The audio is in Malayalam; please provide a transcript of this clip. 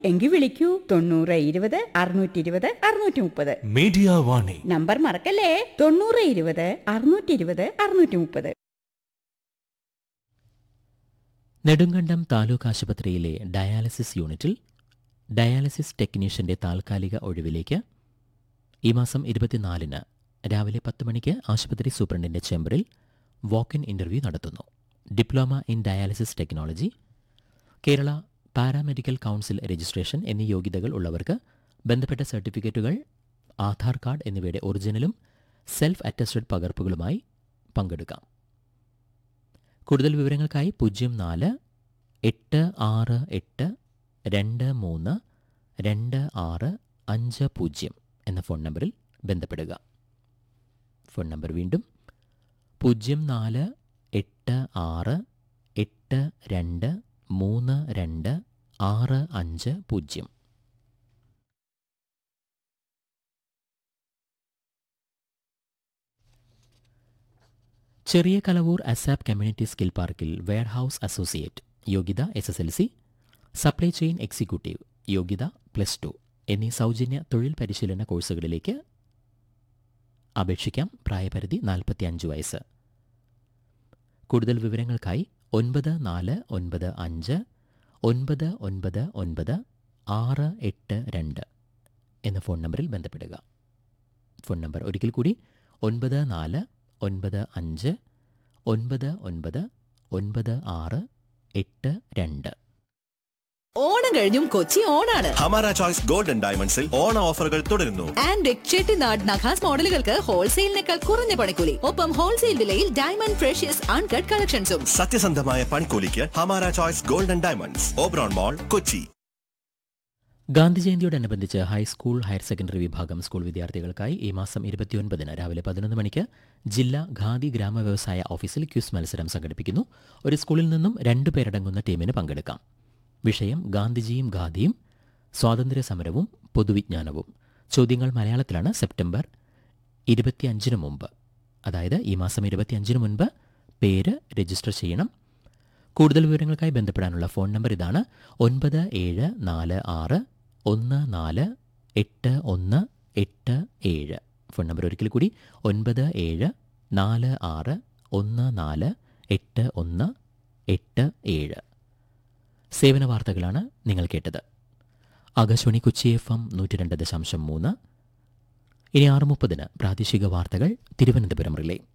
എങ്കിൽ വിളിക്കൂ തൊണ്ണൂറ് ഇരുപത് അറുന്നൂറ്റി ഇരുപത് അറുന്നൂറ്റി മുപ്പത് മീഡിയ വാണി നമ്പർ മറക്കല്ലേ തൊണ്ണൂറ് ഇരുപത് അറുന്നൂറ്റി ഇരുപത് അറുന്നൂറ്റി മുപ്പത് നെടുങ്കണ്ടം താലൂക്ക് ആശുപത്രിയിലെ ഡയാലിസിസ് യൂണിറ്റിൽ ഡയാലിസിസ് ടെക്നീഷ്യന്റെ താൽക്കാലിക ഒഴിവിലേക്ക് ഈ മാസം ഇരുപത്തിനാലിന് രാവിലെ പത്ത് മണിക്ക് ആശുപത്രി സൂപ്രണ്ടിന്റെ ചേംബറിൽ വാക്ക് ഇൻ ഇന്റർവ്യൂ നടത്തുന്നു diploma in dialysis technology Kerala paramedical council registration എന്നീ യോഗ്യതകൾ ഉള്ളവർക്ക് ബന്ധപ്പെട്ട സർട്ടിഫിക്കറ്റുകൾ ആധാർ കാർഡ് എന്നിവയുടെ ഒറിജിനലും സെൽഫ് അറ്റസ്റ്റഡ് പകർപ്പുകളുമായി പങ്കെടുക്കാം കൂടുതൽ വിവരങ്ങൾക്കായി പൂജ്യം നാല് എട്ട് ആറ് എട്ട് രണ്ട് മൂന്ന് രണ്ട് ആറ് അഞ്ച് പൂജ്യം എന്ന ഫോൺ നമ്പറിൽ ബന്ധപ്പെടുക ഫോൺ നമ്പർ വീണ്ടും പൂജ്യം നാല് എട്ട് ആറ് എട്ട് രണ്ട് മൂന്ന് രണ്ട് ആറ് അഞ്ച് പൂജ്യം ചെറിയ കലവൂർ അസാപ്പ് കമ്മ്യൂണിറ്റി സ്കിൽ പാർക്കിൽ വെയർഹൌസ് അസോസിയേറ്റ് യോഗ്യത S S L C supply chain executive യോഗ്യത പ്ലസ് ടു എന്നീ സൗജന്യ തൊഴിൽ പരിശീലന കോഴ്സുകളിലേക്ക് അപേക്ഷിക്കാം പ്രായപരിധി നാൽപ്പത്തി അഞ്ച് വയസ്സ് കൂടുതൽ വിവരങ്ങൾക്കായി ഒൻപത് നാല് ഒൻപത് അഞ്ച് ഒൻപത് ഒൻപത് ഒൻപത് ആറ് എട്ട് രണ്ട് എന്ന ഫോൺ നമ്പറിൽ ബന്ധപ്പെടുക ഫോൺ നമ്പർ ഒരിക്കൽ കൂടി ഒൻപത് നാല് ഒൻപത് അഞ്ച് ഒൻപത് ഒൻപത് ഒൻപത് ആറ് എട്ട് രണ്ട് ഓണം കഴിഞ്ഞും കൊച്ചി ഓണാണ് ഹമാര ചോയ്സ് ഗോൾഡൻ ഡയമണ്ട്സിൽ ഓണ ഓഫറുകൾ തുടരുന്നു ആൻഡ് ചെട്ടിനാട് നഖാസ് മോഡലുകൾക്ക് ഹോൾസെയിലിനേക്കാൾ കുറഞ്ഞ പണിക്കൂലി ഒപ്പം ഹോൾസെയിൽ വിലയിൽ ഡയമണ്ട് ഫ്രഷ്യസ് അൺകട്ട് കളക്ഷൻസും സത്യസന്ധമായ പണിക്കൂലിക്ക് Hamara choice golden diamonds Oberon mall Kochi Gandhi ജയന്തിയോടനുബന്ധിച്ച് ഹൈസ്കൂൾ ഹയർ സെക്കൻഡറി വിഭാഗം സ്കൂൾ വിദ്യാർത്ഥികൾക്കായി ഈ മാസം ഇരുപത്തിയൊൻപതിന് രാവിലെ പതിനൊന്ന് മണിക്ക് ജില്ലാ ഖാദി ഗ്രാമ വ്യവസായ ഓഫീസിൽ ക്യൂസ് മത്സരം സംഘടിപ്പിക്കുന്നു ഒരു സ്കൂളിൽ നിന്നും രണ്ടു പേരടങ്ങുന്ന ടീമിന് പങ്കെടുക്കാം വിഷയം ഗാന്ധിജിയും ഖാദിയും സ്വാതന്ത്ര്യ സമരവും പൊതുവിജ്ഞാനവും ചോദ്യങ്ങൾ മലയാളത്തിലാണ് സെപ്റ്റംബർ ഇരുപത്തിയഞ്ചിന് മുമ്പ് അതായത് ഈ മാസം ഇരുപത്തിയഞ്ചിന് മുൻപ് പേര് രജിസ്റ്റർ ചെയ്യണം കൂടുതൽ വിവരങ്ങൾക്കായി ബന്ധപ്പെടാനുള്ള ഫോൺ നമ്പർ ഇതാണ് ഒൻപത് ഏഴ് നാല് ആറ് ഒന്ന് നാല് എട്ട് ഒന്ന് എട്ട് ഏഴ് ഫോൺ നമ്പർ ഒരിക്കൽ കൂടി ഒൻപത് ഏഴ് നാല് ആറ് ഒന്ന് നാല് എട്ട് ഒന്ന് എട്ട് ഏഴ് സേവന വാർത്തകളാണ് നിങ്ങൾ കേട്ടത് ആകാശവാണി കൊച്ചി എഫ് എം നൂറ്റി രണ്ട് ദശാംശം മൂന്ന് ഇനി ആറ് മുപ്പതിന് പ്രാദേശിക വാർത്തകൾ തിരുവനന്തപുരം റിലേ